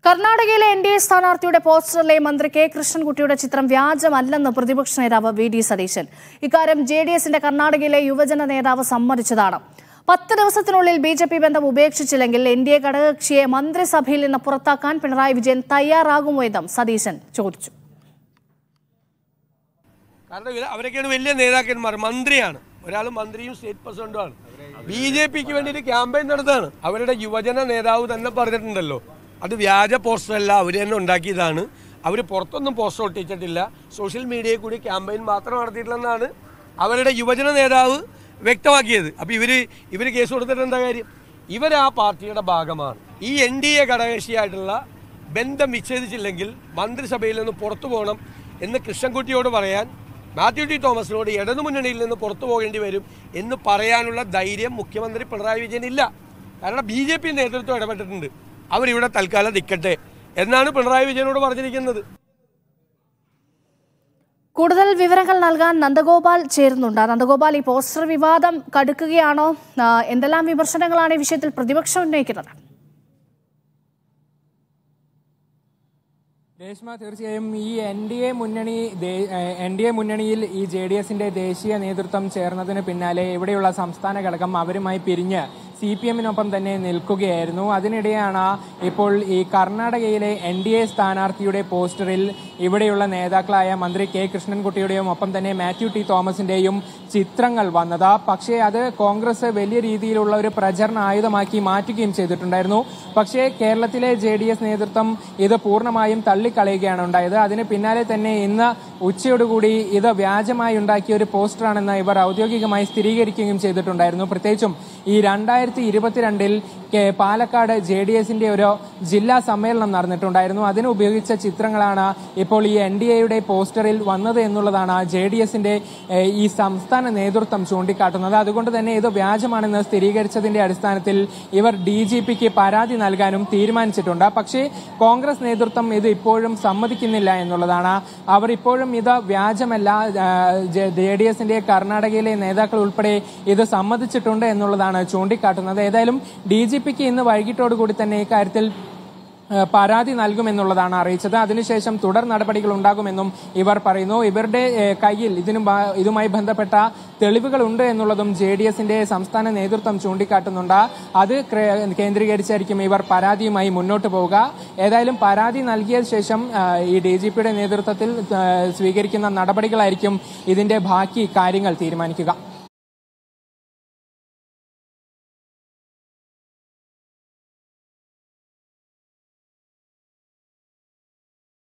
കർണാടകയിലെ N D A സ്ഥാനാർത്ഥിയുടെ പോസ്റ്ററിലെ മന്ത്രി കെ കൃഷ്ണൻകുട്ടിയുടെ ചിത്രം വ്യാജമല്ലെന്ന് പ്രതിപക്ഷ നേതാവ് വി ഡി സതീശൻ ഇക്കാര്യം ജെ ഡി എസിന്റെ കർണാടകയിലെ യുവജന നേതാവ് സമ്മതിച്ചതാണ് പത്ത് ദിവസത്തിനുള്ളിൽ ബി ജെ പി ബന്ധം ഉപേക്ഷിച്ചില്ലെങ്കിൽ എൻ ഡി എ ഘടകകക്ഷിയെ മന്ത്രിസഭയിൽ നിന്ന് പുറത്താക്കാൻ പിണറായി വിജയൻ തയ്യാറാകുമോ എന്നും സതീശൻ ചോദിച്ചു കാരണം ഇവര് അവരൊക്കെയാണ് വലിയ നേതാക്കന്മാർ മന്ത്രിയാണ് ഒരാൾ മന്ത്രിയും സ്റ്റേറ്റ് പ്രസിഡന്റുമാണ് ബി ജെ പിക്ക് വേണ്ടിയിട്ട് ക്യാമ്പയിൻ നടത്താണ് അവരുടെ യുവജന നേതാവ് തന്നെ പറഞ്ഞിട്ടുണ്ടല്ലോ അത് വ്യാജ പോസ്റ്റർ അല്ല അവർ തന്നെ ഉണ്ടാക്കിയതാണ് അവർ പുറത്തൊന്നും പോസ്റ്റർ ഒട്ടിച്ചിട്ടില്ല സോഷ്യൽ മീഡിയയിൽ കൂടി ക്യാമ്പയിൻ മാത്രം നടത്തിയിട്ടില്ലെന്നാണ് അവരുടെ യുവജന നേതാവ് വ്യക്തമാക്കിയത് അപ്പോൾ ഇവർ ഇവർ കേസ് കൊടുത്തിട്ട് എന്താ കാര്യം ഇവർ ആ പാർട്ടിയുടെ ഭാഗമാണ് ഈ എൻ ഡി എ ഘടകകക്ഷിയായിട്ടുള്ള ബന്ധം വിച്ഛേദിച്ചില്ലെങ്കിൽ മന്ത്രിസഭയിൽ നിന്ന് പുറത്തു പോകണം എന്ന് കൃഷ്ണൻകുട്ടിയോട് പറയാൻ മാത്യു ടി തോമസിനോട് ഇടതുമുന്നണിയിൽ നിന്ന് പുറത്തു പോകേണ്ടി വരും എന്ന് പറയാനുള്ള ധൈര്യം മുഖ്യമന്ത്രി പിണറായി വിജയൻ ഇല്ല കാരണം ബി ജെ പി നേതൃത്വം ഇടപെട്ടിട്ടുണ്ട് അവരിവിടെ തൽക്കാലം നിൽക്കട്ടെ എന്നാണ് പിണറായി വിജയനോട് പറഞ്ഞിരിക്കുന്നത് കൂടുതൽ വിവരങ്ങൾ നൽകാൻ നന്ദഗോപാൽ ചേരുന്നുണ്ട് നന്ദഗോപാൽ ഈ പോസ്റ്റർ വിവാദം കടുക്കുകയാണോ ആ, എന്തെല്ലാം വിമർശനങ്ങളാണ് ഈ വിഷയത്തിൽ പ്രതിപക്ഷം ഉന്നയിക്കുന്നത് രേഷ്മ തീർച്ചയായും ഈ എൻ ഡി എ മുന്നണി എൻ ഡി എ മുന്നണിയിൽ ഈ ജെ ഡി എസിന്റെ ദേശീയ നേതൃത്വം ചേർന്നതിന് പിന്നാലെ ഇവിടെയുള്ള സംസ്ഥാന ഘടകം അവരുമായി പിരിഞ്ഞ് സി പി എമ്മിനൊപ്പം തന്നെ നിൽക്കുകയായിരുന്നു അതിനിടെയാണ് ഇപ്പോൾ ഈ കർണാടകയിലെ എൻ ഡി എ സ്ഥാനാർത്ഥിയുടെ പോസ്റ്ററിൽ ഇവിടെയുള്ള നേതാക്കളായ മന്ത്രി കെ കൃഷ്ണൻകുട്ടിയുടെയും ഒപ്പം തന്നെ മാത്യു ടി തോമസിന്റെയും ചിത്രങ്ങൾ വന്നത് പക്ഷേ അത് കോൺഗ്രസ് വലിയ രീതിയിലുള്ള ഒരു പ്രചരണ ആയുധമാക്കി മാറ്റുകയും ചെയ്തിട്ടുണ്ടായിരുന്നു പക്ഷേ കേരളത്തിലെ ജെ ഡി എസ് നേതൃത്വം ഇത് പൂർണ്ണമായും തള്ളിക്കളയുകയാണ് ഉണ്ടായത് അതിന് പിന്നാലെ തന്നെ ഇന്ന് ഉച്ചയോടുകൂടി ഇത് വ്യാജമായി ഉണ്ടാക്കിയ ഒരു പോസ്റ്ററാണെന്ന് ഇവർ ഔദ്യോഗികമായി സ്ഥിരീകരിക്കുകയും ചെയ്തിട്ടുണ്ടായിരുന്നു പ്രത്യേകിച്ചും ഈ രണ്ടായിരത്തി ഇരുപത്തിരണ്ടിൽ കെ- പാലക്കാട് ജെ ഡി എസിന്റെ ഒരു ജില്ലാ സമ്മേളനം നടന്നിട്ടുണ്ടായിരുന്നു അതിന് ഉപയോഗിച്ച ചിത്രങ്ങളാണ് ഇപ്പോൾ ഈ എൻ ഡി എയുടെ പോസ്റ്ററിൽ വന്നത് എന്നുള്ളതാണ് ജെ ഡി എസിന്റെ ഈ സംസ്ഥാന നേതൃത്വം ചൂണ്ടിക്കാട്ടുന്നത് അതുകൊണ്ട് തന്നെ ഇത് വ്യാജമാണെന്ന് സ്ഥിരീകരിച്ചതിന്റെ അടിസ്ഥാനത്തിൽ ഇവർ ഡി ജി പിക്ക് പരാതി നൽകാനും തീരുമാനിച്ചിട്ടുണ്ട് പക്ഷേ കോൺഗ്രസ് നേതൃത്വം ഇത് ഇപ്പോഴും സമ്മതിക്കുന്നില്ല എന്നുള്ളതാണ് അവർ ഇപ്പോഴും ഇത് വ്യാജമല്ല ജെ ഡി എസിന്റെ കർണാടകയിലെ നേതാക്കൾ ഉൾപ്പെടെ ഇത് സമ്മതിച്ചിട്ടുണ്ട് എന്നുള്ളതാണ് ചൂണ്ടിക്കാട്ടുന്നത് ഏതായാലും ഡി ജി പിക്ക് ഇന്ന് വൈകിട്ടോടുകൂടി തന്നെ ഇക്കാര്യത്തിൽ ഏഹ് പരാതി നൽകുമെന്നുള്ളതാണ് അറിയിച്ചത് അതിനുശേഷം തുടർ നടപടികൾ ഉണ്ടാകുമെന്നും ഇവർ പറയുന്നു ഇവരുടെ ഏഹ് കയ്യിൽ ഇതിനും ബ- ഇതുമായി ബന്ധപ്പെട്ട തെളിവുകൾ ഉണ്ട് എന്നുള്ളതും ജെ ഡി എസിന്റെ സംസ്ഥാന നേതൃത്വം ചൂണ്ടിക്കാട്ടുന്നുണ്ട് അത് ക്രേ- കേന്ദ്രീകരിച്ചായിരിക്കും ഇവർ പരാതിയുമായി മുന്നോട്ട് പോവുക ഏതായാലും പരാതി നൽകിയ ശേഷം ഏഹ് ഈ ഡി ജി പിയുടെ നേതൃത്വത്തിൽ ഏഹ് സ്വീകരിക്കുന്ന നടപടികളായിരിക്കും ഇതിന്റെ ബാക്കി കാര്യങ്ങൾ തീരുമാനിക്കുക